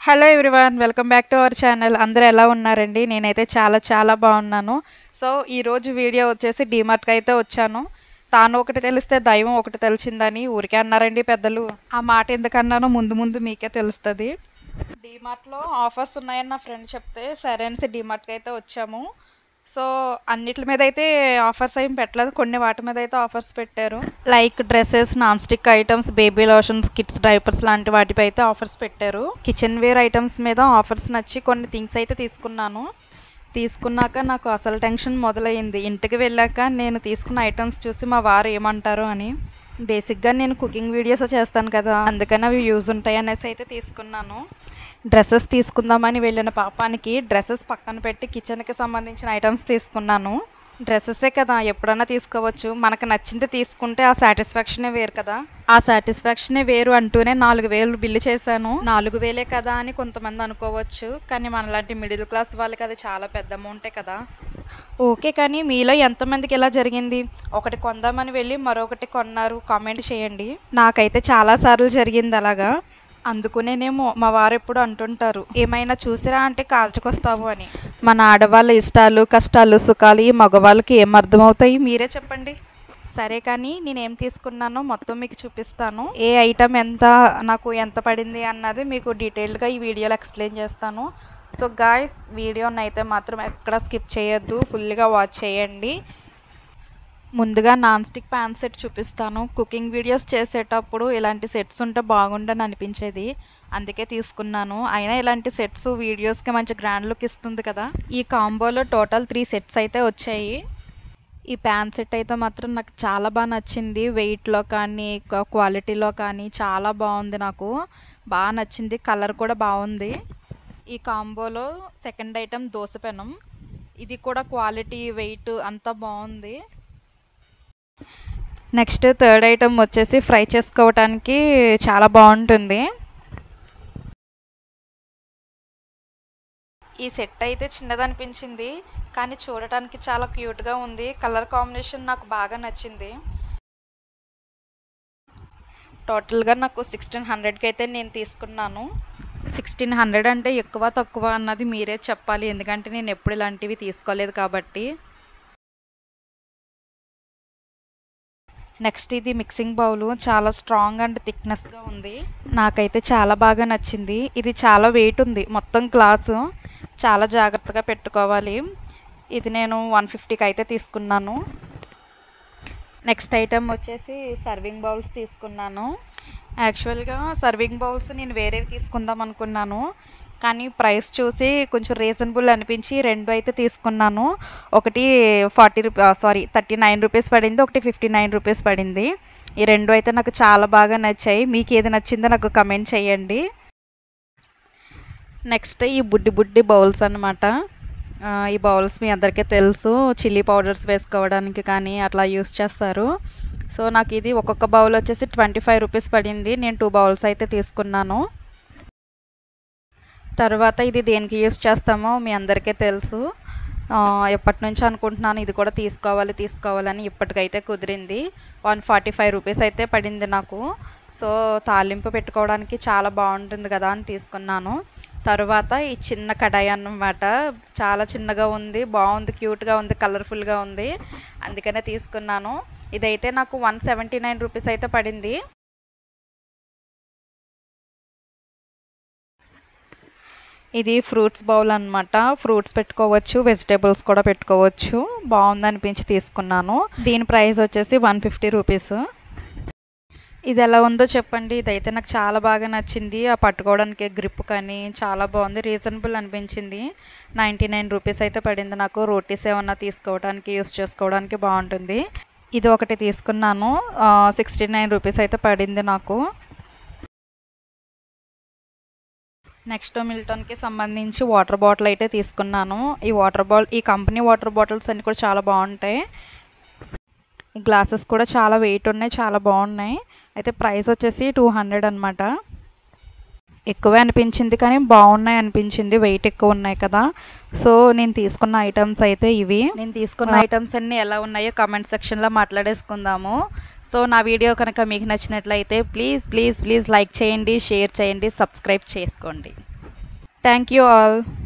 hello everyone welcome back to our channel అందరూ ఎలా ఉన్నారండి నేనైతే చాలా చాలా బాగున్నాను సో ఈరోజు వీడియో వచ్చేసి డీమార్ట్కి అయితే వచ్చాను తాను ఒకటి తెలిస్తే దైవం ఒకటి తెలిసిందని ఊరికే అన్నారండి పెద్దలు ఆ మాట ఎందుకన్నానో ముందు ముందు మీకే తెలుస్తుంది డీమార్ట్లో ఆఫర్స్ ఉన్నాయని నా ఫ్రెండ్ చెప్తే సరే అనేసి డీమార్ట్కి అయితే వచ్చాము సో అన్నిటి మీద అయితే ఆఫర్స్ ఏం పెట్టలేదు కొన్ని వాటి మీద అయితే ఆఫర్స్ పెట్టారు like dresses non stick items baby lotions kids diapers లాంటి వాటిపై అయితే ఆఫర్స్ పెట్టారు కిచెన్ వేర్ ఐటమ్స్ మీద ఆఫర్స్ నచ్చి కొన్ని థింగ్స్ అయితే తీసుకున్నాను తీసుకున్నాక నాకు అసలు టెన్షన్ మొదలైంది ఇంటికి వెళ్ళాక నేను తీసుకున్న ఐటమ్స్ చూసి మా వారు ఏమంటారు అని బేసిక్గా నేను కుకింగ్ వీడియోస్ చేస్తాను కదా అందుకని అవి యూజ్ ఉంటాయి అనేసి అయితే తీసుకున్నాను డ్రెస్సెస్ తీసుకుందామని వెళ్ళిన పాపానికి డ్రెస్సెస్ పక్కన పెట్టి కిచెన్కి సంబంధించిన ఐటమ్స్ తీసుకున్నాను డ్రెస్సెసే కదా ఎప్పుడన్నా తీసుకోవచ్చు మనకు నచ్చింది తీసుకుంటే ఆ సాటిస్ఫాక్షనే వేరు కదా ఆ సాటిస్ఫాక్షనే వేరు అంటూనే నాలుగు వేలు బిల్లు చేశాను నాలుగు వేలే కదా అని కొంతమంది అనుకోవచ్చు కానీ మనలాంటి మిడిల్ క్లాస్ వాళ్ళకి అది చాలా పెద్ద అమౌంటే కదా ఓకే కానీ మీలో ఎంతమందికి ఇలా జరిగింది ఒకటి కొందామని వెళ్ళి మరొకటి కొన్నారు కామెంట్ చేయండి నాకైతే చాలాసార్లు జరిగింది అలాగా అందుకునేనేమో మా వారు ఎప్పుడు అంటుంటారు ఏమైనా చూసిరా అంటే కాల్చుకొస్తావు అని మన ఆడవాళ్ళ ఇష్టాలు కష్టాలు సుఖాలు ఈ మగవాళ్ళకి ఏం అర్థమవుతాయి మీరే చెప్పండి సరే కానీ నేనేం తీసుకున్నానో మొత్తం మీకు చూపిస్తాను ఏ ఐటమ్ ఎంత నాకు ఎంత పడింది అన్నది మీకు డీటెయిల్డ్గా ఈ వీడియోలో ఎక్స్ప్లెయిన్ చేస్తాను సో గాయస్ వీడియోని అయితే మాత్రం ఎక్కడ స్కిప్ చేయొద్దు ఫుల్గా వాచ్ చేయండి ముందుగా నాన్ స్టిక్ ప్యాన్ సెట్ చూపిస్తాను కుకింగ్ వీడియోస్ చేసేటప్పుడు ఇలాంటి సెట్స్ ఉంటే బాగుండని అనిపించేది అందుకే తీసుకున్నాను అయినా ఇలాంటి సెట్స్ వీడియోస్కి మంచి గ్రాండ్ లుక్ ఇస్తుంది కదా ఈ కాంబోలో టోటల్ త్రీ సెట్స్ అయితే వచ్చాయి ఈ ప్యాన్ సెట్ అయితే మాత్రం నాకు చాలా బాగా నచ్చింది వెయిట్లో కానీ క్వాలిటీలో కానీ చాలా బాగుంది నాకు బాగా నచ్చింది కలర్ కూడా బాగుంది ఈ కాంబోలో సెకండ్ ఐటెం దోశ పెనం ఇది కూడా క్వాలిటీ వెయిట్ అంతా బాగుంది నెక్స్ట్ థర్డ్ ఐటమ్ వచ్చేసి ఫ్రై చేసుకోవటానికి చాలా బాగుంటుంది ఈ సెట్ అయితే చిన్నది అనిపించింది కానీ చూడటానికి చాలా క్యూట్గా ఉంది కలర్ కాంబినేషన్ నాకు బాగా నచ్చింది టోటల్గా నాకు సిక్స్టీన్ హండ్రెడ్కి అయితే నేను తీసుకున్నాను సిక్స్టీన్ హండ్రెడ్ అంటే ఎక్కువ తక్కువ అన్నది మీరే చెప్పాలి ఎందుకంటే నేను ఎప్పుడు ఇలాంటివి తీసుకోలేదు కాబట్టి నెక్స్ట్ ఇది మిక్సింగ్ బౌల్ చాలా స్ట్రాంగ్ అండ్ థిక్నెస్గా ఉంది నాకైతే చాలా బాగా నచ్చింది ఇది చాలా వెయిట్ ఉంది మొత్తం గ్లాసు చాలా జాగ్రత్తగా పెట్టుకోవాలి ఇది నేను వన్ ఫిఫ్టీకి అయితే తీసుకున్నాను నెక్స్ట్ ఐటెం వచ్చేసి సర్వింగ్ బౌల్స్ తీసుకున్నాను యాక్చువల్గా సర్వింగ్ బౌల్స్ నేను వేరేవి తీసుకుందాం అనుకున్నాను కానీ ప్రైస్ చూసి కొంచెం రీజనబుల్ అనిపించి రెండు అయితే తీసుకున్నాను ఒకటి forty rupee sorry thirty nine rupees పడింది ఒకటి ఫిఫ్టీ నైన్ రూపీస్ పడింది ఈ రెండు అయితే నాకు చాలా బాగా నచ్చాయి మీకు ఏది నచ్చిందో నాకు కమెంట్ చేయండి నెక్స్ట్ ఈ బుడ్డి బుడ్డి బౌల్స్ అనమాట ఈ బౌల్స్ మీ అందరికీ తెలుసు చిల్లీ పౌడర్స్ వేసుకోవడానికి కానీ అట్లా యూస్ చేస్తారు సో నాకు ఇది ఒక్కొక్క బౌల్ వచ్చేసి ట్వంటీ ఫైవ్ రూపీస్ పడింది నేను టూ బౌల్స్ అయితే తీసుకున్నాను తర్వాత ఇది దేనికి యూస్ చేస్తామో మీ అందరికీ తెలుసు ఎప్పటి నుంచి అనుకుంటున్నాను ఇది కూడా తీసుకోవాలి తీసుకోవాలని ఇప్పటికైతే కుదిరింది వన్ ఫార్టీ ఫైవ్ రూపీస్ అయితే పడింది నాకు సో తాలింపు పెట్టుకోవడానికి చాలా బాగుంటుంది కదా అని తీసుకున్నాను తర్వాత ఈ చిన్న కడాయి అన్నమాట చాలా చిన్నగా ఉంది బాగుంది క్యూట్గా ఉంది కలర్ఫుల్గా ఉంది అందుకనే తీసుకున్నాను ఇదైతే నాకు వన్ సెవెంటీ నైన్ రూపీస్ అయితే పడింది ఇది ఫ్రూట్స్ బౌల్ అనమాట ఫ్రూట్స్ పెట్టుకోవచ్చు వెజిటేబుల్స్ కూడా పెట్టుకోవచ్చు బాగుంది అనిపించి తీసుకున్నాను దీని ప్రైస్ వచ్చేసి వన్ ఫిఫ్టీ రూపీస్ ఇది ఎలా ఉందో చెప్పండి ఇదైతే నాకు చాలా బాగా నచ్చింది ఆ పట్టుకోవడానికి గ్రిప్ కానీ చాలా బాగుంది రీజనబుల్ అనిపించింది నైంటీ నైన్ రూపీస్ అయితే పడింది నాకు రోటీస్ ఏమన్నా తీసుకోవడానికి యూస్ చేసుకోవడానికి బాగుంటుంది ఇది ఒకటి తీసుకున్నాను సిక్స్టీ నైన్ రూపీస్ అయితే పడింది నాకు నెక్స్ట్ మిల్టన్కి సంబంధించి వాటర్ బాటిల్ అయితే తీసుకున్నాను ఈ వాటర్ బాటిల్ ఈ కంపెనీ వాటర్ బాటిల్స్ అన్నీ కూడా చాలా బాగుంటాయి ఈ గ్లాసెస్ కూడా చాలా వెయిట్ ఉన్నాయి చాలా బాగున్నాయి అయితే ప్రైస్ వచ్చేసి టూ హండ్రెడ్ అనమాట ఎక్కువే అనిపించింది కానీ బాగున్నాయి అనిపించింది వెయిట్ ఎక్కువ ఉన్నాయి కదా సో నేను తీసుకున్న ఐటమ్స్ అయితే ఇవి నేను తీసుకున్న ఐటమ్స్ అన్నీ ఎలా ఉన్నాయో కామెంట్ సెక్షన్లో మాట్లాడేసుకుందాము సో నా వీడియో కనుక మీకు నచ్చినట్లయితే ప్లీజ్ ప్లీజ్ ప్లీజ్ లైక్ చేయండి షేర్ చేయండి సబ్స్క్రైబ్ చేసుకోండి థ్యాంక్ యూ ఆల్